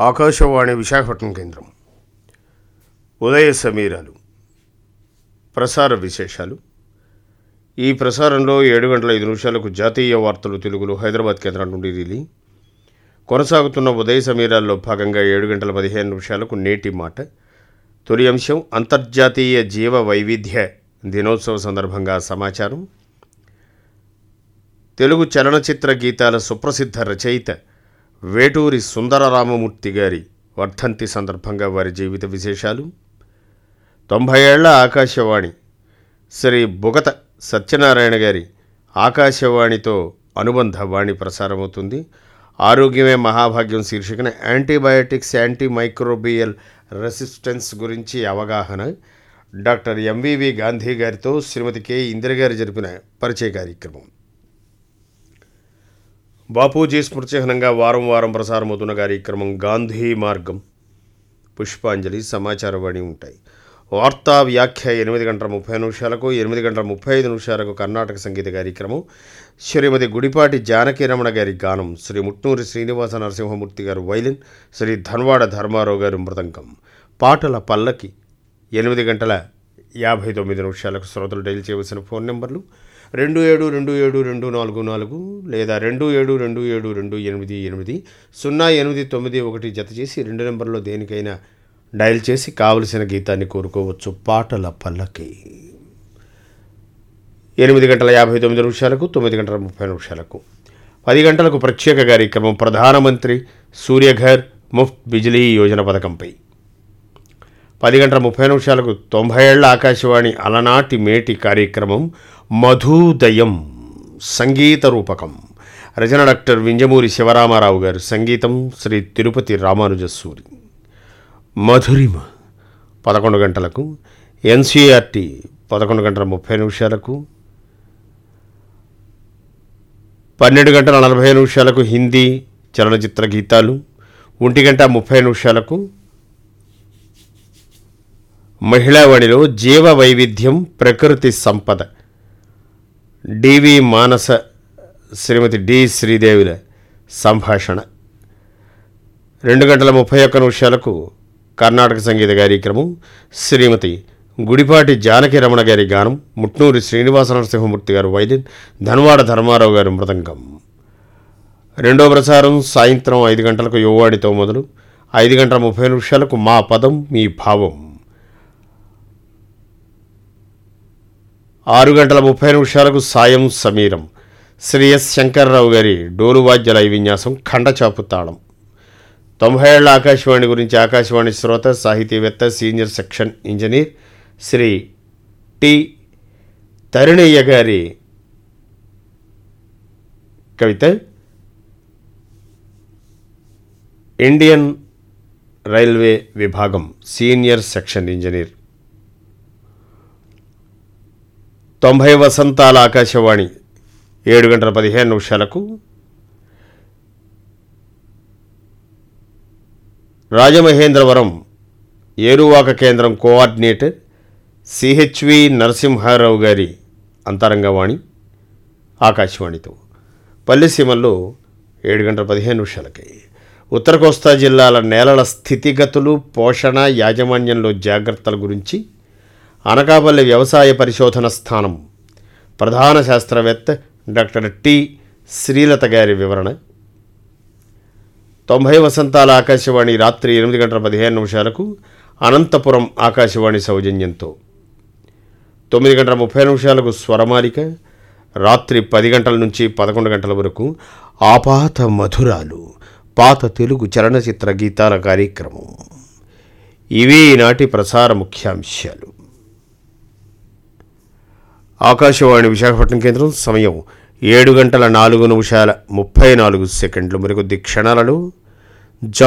ఆకాశవాణి విశాఖపట్నం కేంద్రం ఉదయ సమీరాలు ప్రసార విశేషాలు ఈ ప్రసారంలో ఏడు గంటల ఐదు నిమిషాలకు జాతీయ వార్తలు తెలుగులో హైదరాబాద్ కేంద్రం నుండి రిలీ కొనసాగుతున్న ఉదయ సమీరాల్లో భాగంగా ఏడు గంటల పదిహేను నిమిషాలకు నేటి మాట తొలి అంశం అంతర్జాతీయ జీవ వైవిధ్య దినోత్సవ సందర్భంగా సమాచారం తెలుగు చలనచిత్ర గీతాల సుప్రసిద్ధ రచయిత వేటూరి సుందరరామమూర్తి గారి వర్ధంతి సందర్భంగా వారి జీవిత విశేషాలు తొంభై ఏళ్ల ఆకాశవాణి శ్రీ బుగత సత్యనారాయణ గారి ఆకాశవాణితో అనుబంధ వాణి ప్రసారమవుతుంది ఆరోగ్యమే మహాభాగ్యం శీర్షికన యాంటీబయాటిక్స్ యాంటీ మైక్రోబియల్ రెసిస్టెన్స్ గురించి అవగాహన డాక్టర్ ఎంవివి గాంధీ గారితో శ్రీమతి కె ఇందిర గారు జరిపిన పరిచయ కార్యక్రమం బాపూజీ స్మృతిచిహ్నంగా వారం వారం ప్రసారమవుతున్న కార్యక్రమం గాంధీ మార్గం పుష్పాంజలి సమాచారవాణి ఉంటాయి వార్తా వ్యాఖ్య ఎనిమిది గంటల ముప్పై నిమిషాలకు ఎనిమిది గంటల ముప్పై ఐదు నిమిషాలకు కర్ణాటక సంగీత కార్యక్రమం శ్రీమతి గుడిపాటి జానకిరమణ గారి గానం శ్రీ ముట్నూరి శ్రీనివాస నరసింహమూర్తి గారు వైలిన్ శ్రీ ధన్వాడ ధర్మారావు గారు మృదంగం పాటల పల్లకి ఎనిమిది గంటల యాభై తొమ్మిది నిమిషాలకు శ్రోతలు డైల్ చేయవలసిన ఫోన్ నెంబర్లు రెండు ఏడు రెండు ఏడు రెండు నాలుగు నాలుగు లేదా రెండు ఏడు రెండు ఏడు రెండు ఎనిమిది ఎనిమిది సున్నా ఎనిమిది తొమ్మిది ఒకటి జత చేసి రెండు నెంబర్లో దేనికైనా డయల్ చేసి కావలసిన గీతాన్ని కోరుకోవచ్చు పాటల పల్లకి ఎనిమిది గంటల యాభై తొమ్మిది నిమిషాలకు తొమ్మిది గంటల ముప్పై నిమిషాలకు పది గంటలకు ప్రత్యేక కార్యక్రమం ప్రధానమంత్రి సూర్యఘర్ ముఫ్త్ బిజిలీ యోజన పథకంపై పది గంటల ముప్పై నిమిషాలకు తొంభై ఏళ్ల ఆకాశవాణి అలనాటి మేటి కార్యక్రమం మధుదయం సంగీత రూపకం రచన డాక్టర్ వింజమూరి శివరామారావు గారు సంగీతం శ్రీ తిరుపతి రామానుజసూరి మధురిమ పదకొండు గంటలకు ఎన్సీఆర్టీ పదకొండు గంటల ముప్పై నిమిషాలకు పన్నెండు గంటల నలభై నిమిషాలకు హిందీ చలనచిత్ర గీతాలు ఒంటి గంట ముప్పై నిమిషాలకు మహిళావాణిలో జీవ వైవిధ్యం ప్రకృతి సంపద డివి మానస శ్రీమతి డి శ్రీదేవిల సంభాషణ రెండు గంటల ముప్పై ఒక్క నిమిషాలకు కర్ణాటక సంగీత కార్యక్రమం శ్రీమతి గుడిపాటి జానకి రమణ గారి గానం ముట్నూరి శ్రీనివాస నరసింహమూర్తి గారు వైలిన్ ధన్వాడ ధర్మారావు గారు మృదంగం రెండో ప్రసారం సాయంత్రం ఐదు గంటలకు యువవాడితో మొదలు ఐదు గంటల ముప్పై నిమిషాలకు మా పదం మీ భావం ఆరు గంటల ముప్పై నిమిషాలకు సాయం సమీరం శ్రీ ఎస్ శంకర్రావు గారి డోలు వాద్య లయ విన్యాసం ఖండచాపు తాళం తొంభై ఏళ్ల ఆకాశవాణి గురించి ఆకాశవాణి శ్రోత సాహితీవేత్త senior section engineer Shri T Tarunayya గారి కవిత ఇండియన్ రైల్వే విభాగం సీనియర్ సెక్షన్ ఇంజనీర్ తొంభై వసంతాల ఆకాశవాణి ఏడు గంటల పదిహేను నిమిషాలకు రాజమహేంద్రవరం ఏరువాక కేంద్రం కోఆర్డినేటర్ సిహెచ్వి నరసింహారావు గారి అంతరంగవాణి ఆకాశవాణితో పల్లెసీమల్లో ఏడు గంటల పదిహేను నిమిషాలకి ఉత్తర కోస్తా జిల్లాల నేలల స్థితిగతులు పోషణ యాజమాన్యంలో జాగ్రత్తల గురించి అనకాపల్లి వ్యవసాయ పరిశోధన స్థానం ప్రధాన శాస్త్రవేత్త డాక్టర్ టి శ్రీలత గారి వివరణ తొంభై వసంతాల ఆకాశవాణి రాత్రి ఎనిమిది గంటల పదిహేను నిమిషాలకు అనంతపురం ఆకాశవాణి సౌజన్యంతో తొమ్మిది గంటల ముప్పై నిమిషాలకు స్వరమాలిక రాత్రి పది గంటల నుంచి పదకొండు గంటల వరకు ఆపాత మధురాలు పాత తెలుగు చలనచిత్ర గీతాల కార్యక్రమం ఇవి ఈనాటి ప్రసార ముఖ్యాంశాలు ఆకాశవాణి విశాఖపట్నం కేంద్రం సమయం ఏడు గంటల నాలుగు నిమిషాల ముప్పై నాలుగు సెకండ్లు మరికొద్ది క్షణాలలో